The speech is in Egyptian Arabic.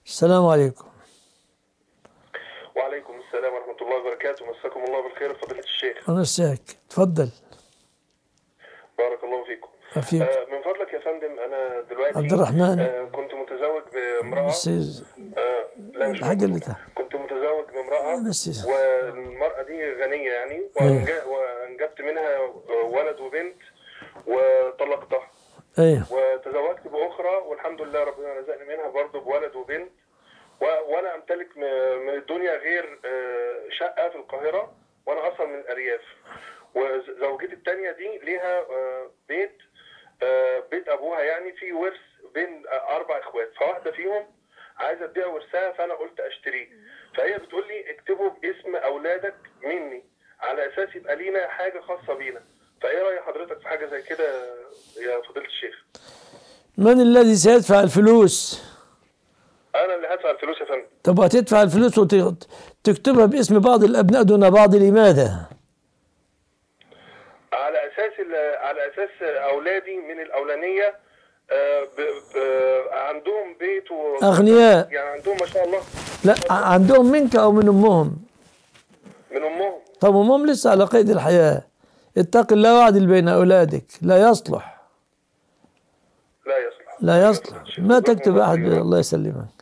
السلام عليكم وعليكم السلام ورحمة الله وبركاته مساكم الله بالخير فضيلة الشيخ أنا الساك تفضل بارك الله فيكم أفيد آه من فضلك يا فندم أنا دلوقتي عبد الرحمن. آه كنت متزوج بامرأة بس آه لا مش الحاجة اللي موجود. تحت. كنت متزوج بامرأة بس والمرأة دي غنية يعني إيه. وأنج- وأنجبت منها ولد وبنت وطلقتها ايه وتزوجت بأخرى والحمد لله ربنا رزقني منها برضه بولد وبنت و... وأنا أمتلك م- من الدنيا غير آه، شقة في القاهرة وأنا أصلا من الأرياف وزوجتي التانية دي ليها آه، بيت آه، بيت أبوها يعني في ورث بين آه، أربع إخوات فواحدة فيهم عايزة تبيع ورثها فأنا قلت أشتريه فهي بتقول لي اكتبه باسم أولادك مني على أساس يبقى لينا حاجة خاصة بينا فإيه رأي حضرتك في حاجة زي كده يا فضيلة الشيخ؟ من الذي سيدفع الفلوس انا اللي هدفع الفلوس يا فندم تبغى تدفع الفلوس وتكتبها باسم بعض الأبناء دون بعض لماذا على اساس ال- على اساس اولادي من الاولانيه آه، ب- ب- عندهم بيت و... أغنياء يعني عندهم ما شاء الله لا ع- عندهم منك أو من أمهم من امهم طب أمهم لسه على قيد الحياة اتق الله واعدل بين أولادك لا يصلح لا يصلح لا يصلح ما تكتب أحد الله يسلمك